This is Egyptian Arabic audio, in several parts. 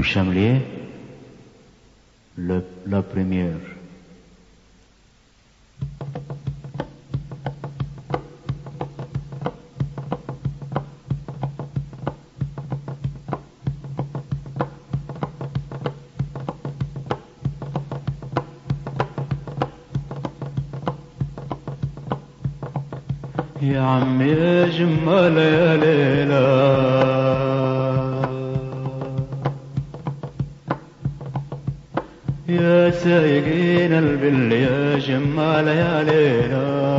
chamelier, le, la première. يا عمي يا جمال يا ليلى يا سايقين البل يا جمال يا ليلى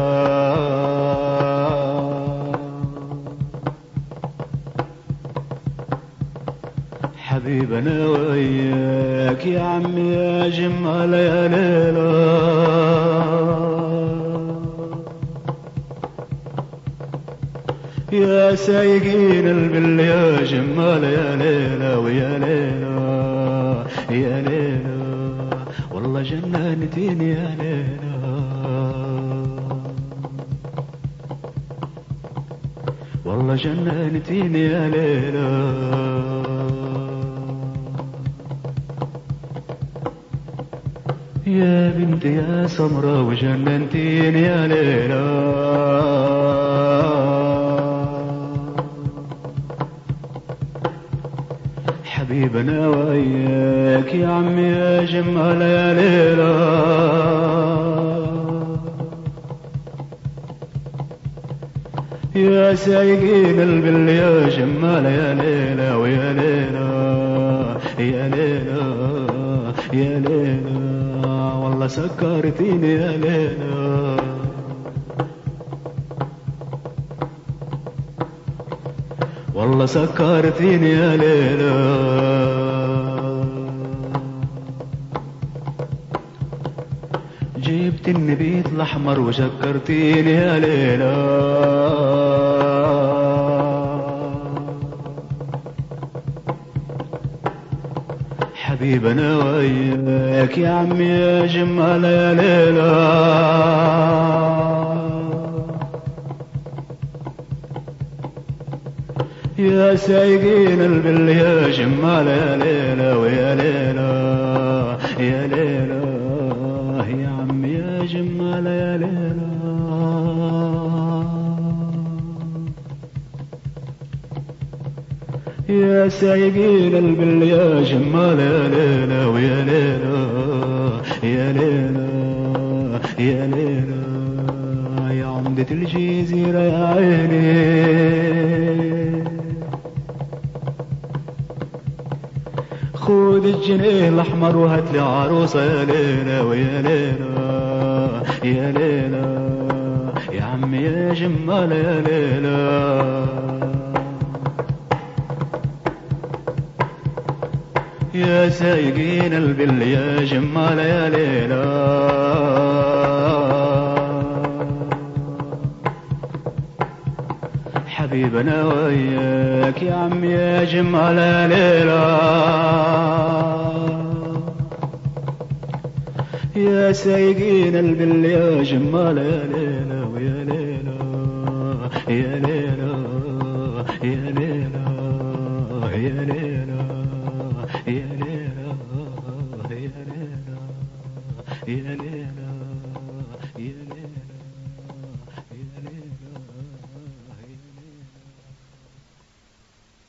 حبيبنا وياك يا عمي يا جمال يا ليلى يا سايقين البل يا جمال يا ليلى ويا ليلى يا ليلى والله جننتين يا ليلى والله جننتين يا ليلى يا بنت يا سمرة وجننتين يا ليلى حبيبنا وياك يا عمي يا جمال يا ليلى يا سايقين البل يا جمال يا ليلى ويا ليلى يا ليلى يا ليلى والله سكرتيني يا ليلى والله سكرتيني يا ليلى جبت النبيت الاحمر وشكرتيني يا ليلى حبيبنا وياك يا عمي يا جمال يا ليلى يا سايقين البل يا جمال يا ليلى ويا ليلى يا ليلى يا عم يا جمال يا ليلى يا سايقين البل يا جمال يا ليلى ويا ليلى يا ليلى يا ليلى يا عمدة الجزيرة يا عيني خذ الجنيه الاحمر وهات لي عروسه يا ليلى ويا ليلى يا ليلى يا عمي يا جمال يا ليلى يا سايقين البل يا جمال يا ليلى حبيبنا وياك يا عمي يا جمال يا ليلى يا سايقين البل يا جمال يا ليلى ويا ليلى يا ليلى يا ليلى يا ليلى يا ليلى